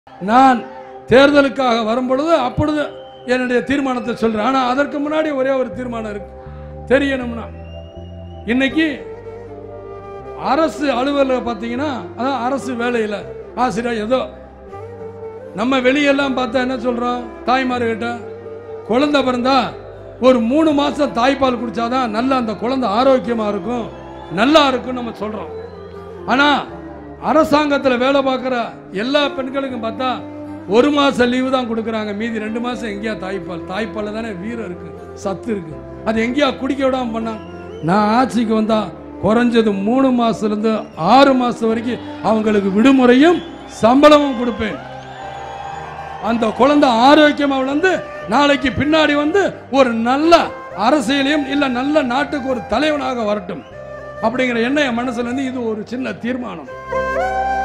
நான் தேர்தலுக்காக வரும்பொழுது அப்பொழுது என்னுடைய தீர்மானத்தை சொல்றேன் ஆனா அதற்கு முன்னாடி ஒரே ஒரு தீர்மானம் இருக்கு தெரியணும்னா இன்னைக்கு அரசு அலுவலர் பார்த்தீங்கன்னா அதான் அரசு வேலையில் ஆசிரியர் ஏதோ நம்ம வெளியெல்லாம் பார்த்தா என்ன சொல்றோம் தாய்மார்கிட்ட குழந்தை பிறந்தா ஒரு மூணு மாசம் தாய்ப்பால் குடிச்சாதான் நல்லா அந்த குழந்தை ஆரோக்கியமா இருக்கும் நல்லா இருக்கும் நம்ம சொல்றோம் ஆனா அரசாங்கத்துல வேலை பார்க்குற எல்லா பெண்களுக்கும் பார்த்தா ஒரு மாசம் லீவு தான் கொடுக்குறாங்க மீதி ரெண்டு மாசம் எங்கேயா தாய்ப்பால் தாய்ப்பால் தானே வீரம் இருக்கு சத்து இருக்கு அது எங்கேயா குடிக்க விடாம பண்ணாங்க நான் ஆட்சிக்கு வந்தா குறைஞ்சது மூணு மாசத்துல இருந்து ஆறு மாசம் வரைக்கும் அவங்களுக்கு விடுமுறையும் சம்பளமும் கொடுப்பேன் அந்த குழந்தை ஆரோக்கியமா வளர்ந்து நாளைக்கு பின்னாடி வந்து ஒரு நல்ல அரசியலையும் இல்ல நல்ல நாட்டுக்கு ஒரு தலைவனாக வரட்டும் அப்படிங்கிற எண்ணம் என் மனசுல இருந்து இது ஒரு சின்ன தீர்மானம்